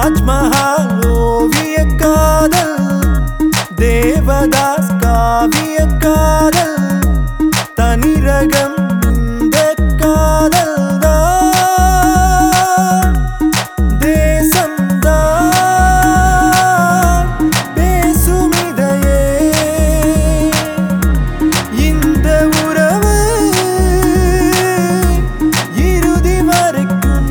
தாஜ்மஹால் ஓவிய காதல் தேவதாஸ் காவிய காதல் தனி ரகம் இந்த காதல் தான் தேசம்தான் பேசும் இதையே இந்த உறவு இறுதி வரைக்கும்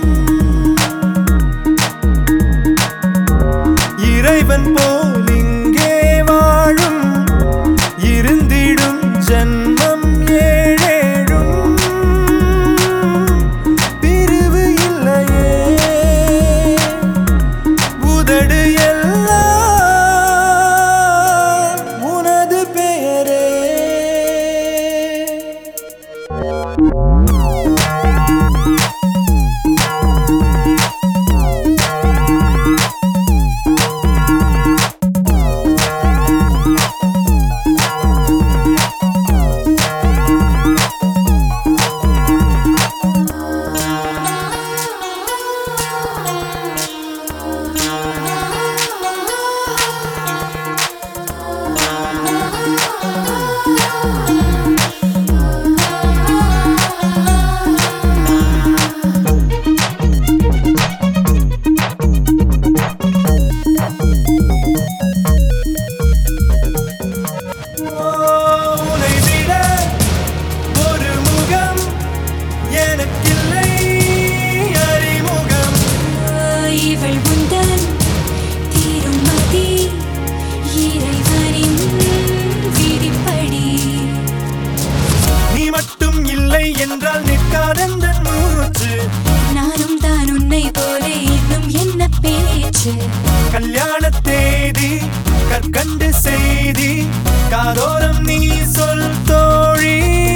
இறைவன் போல் இங்கே வாழும் இருந்திடும் ஜன்மம் ஏழேழும் பிரிவு இல்லையே உதடு எல்லாம் உனது பெயரே உன்னை விட ஒரு முகம் எனக்கில்லை அறிமுகம் இவள் உந்தன் திருமதி இறைவனின் விதிப்படி நீ மட்டும் இல்லை என்றால் நிற்காதென்ற மூச்சு நானும் தான் உன்னை போல இன்னும் என்ன பேச்சு கல்யாண தேதி கற்கண்டு செய்தி காதோரம் நீ சொல் தோழி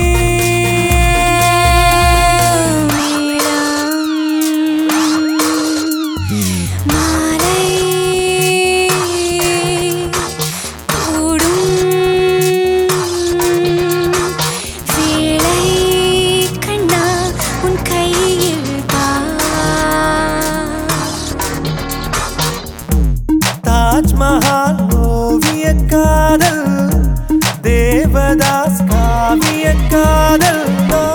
மாலை கூடும் வேளை கண்ணா உன் கையில் பா தாஜ்மஹால் ஓவிய காதல் தேவதாஸ் காவிய காதல் தான்.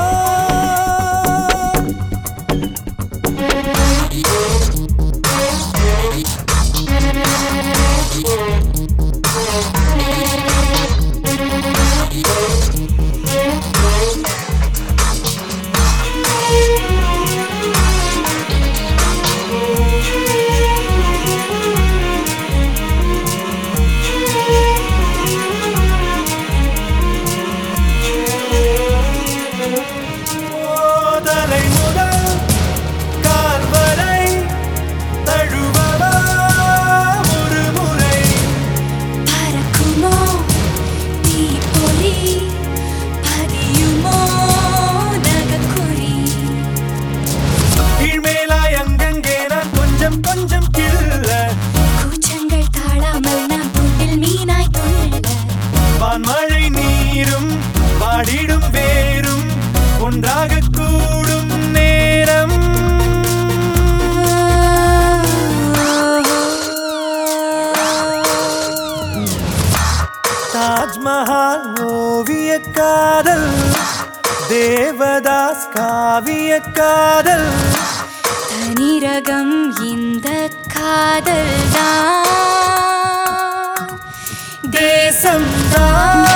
தலை முதல் கால் வரை தழுவவா ஒரு முறை பறக்குமோ தீப்பொறி பதியுமோ நகக்குறி கீழ்மேலாய் அங்கங்கே நான் கொஞ்சம் கொஞ்சம் கிள்ள கூச்சங்கள் தாழாமல் நான் துண்டில் மீனாய் துள்ள வான்மழை நீரும் வாடிடும் வேரும் ஒன்றாக கூடும் நேரம் தாஜ்மஹால் ஓவிய காதல் தேவதாஸ் காவிய காதல் தனிரகம் இந்த காதல் தான் தேசம்தான்